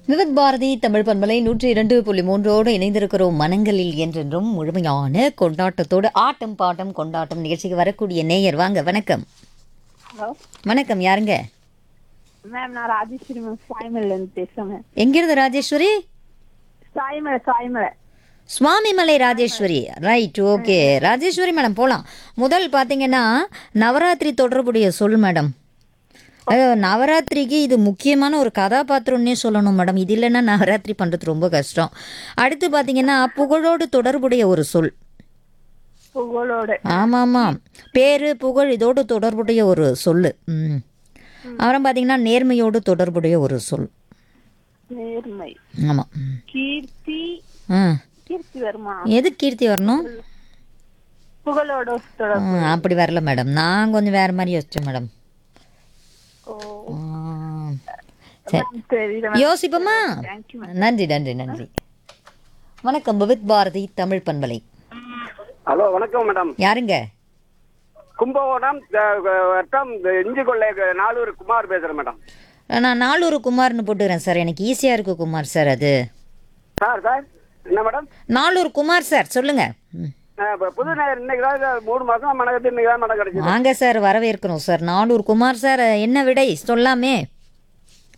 விவித் பாரதி தமிழ் பண்பலை நூற்றி இரண்டு புள்ளி மூன்றோடு இணைந்திருக்கிறோம் மனங்களில் என்றென்றும் முழுமையான கொண்டாட்டத்தோடு ஆட்டம் பாட்டம் கொண்டாட்டம் நிகழ்ச்சிக்கு வரக்கூடிய நேயர் வாங்க வணக்கம் ஹலோ வணக்கம் யாருங்க மேம் நான் ராஜேஸ்வரி மேம் சாய்மலைல இருந்து பேசுறேன் மேம் எங்கிருந்து Rajeswari Saimalai Saimalai Swamimalai Rajeswari right okay Rajeswari madam போகலாம் முதல் பார்த்தீங்கன்னா நவராத்திரி தொடர்புடைய சொல் மேடம் அதாவது நவராத்திரிக்கு இது முக்கியமான ஒரு கதாபாத்திரம்னே சொல்லணும் மேடம் இது இல்லைன்னா நவராத்திரி பண்ணுறது ரொம்ப கஷ்டம் அடுத்து பார்த்தீங்கன்னா புகழோடு தொடர்புடைய ஒரு சொல் புகழோட ஆமாம் ஆமாம் பேரு புகழ் இதோடு தொடர்புடைய ஒரு சொல் ம் அப்புறம் பார்த்தீங்கன்னா நேர்மையோடு தொடர்புடைய ஒரு சொல் நேர்மை ஆமாம் கீர்த்தி ஆ கீர்த்தி வருமா எது கீர்த்தி வரணும் புகழோட தொடர் ம், அப்படி வரல மேடம் நான் கொஞ்சம் வேற மாதிரி யோசிச்சேன் மேடம் ஓ ம், சரி மேம் தெரியல யோசிப்போமா தேங்க்யூ நன்றி நன்றி நன்றி வணக்கம் பவித் பாரதி தமிழ் பண்பலை ஹலோ வணக்கம் மேடம் யாருங்க கும்பகோணம் த- வட்டம் இந்த இஞ்சிக்கொள்ளை நாலூர் குமார் பேசுறேன் மேடம் நான் நாலூர் குமார்னு போட்டுக்கிறேன் சார் எனக்கு ஈஸியாக இருக்கு குமார் சார் அது சார் சார் என்ன மேடம் நாலூர் குமார் சார் சொல்லுங்க ம். நான் இப்ப புது நேரம் இன்னைக்கு தான் இது மூணு மாசம் மனக்கத்து இன்னைக்கு தான் மனம் கிடைச்சது வாங்க சார் வரவேற்கிறோம் சார் நாலூர் குமார் சார் என்ன விடை சொல்லாமே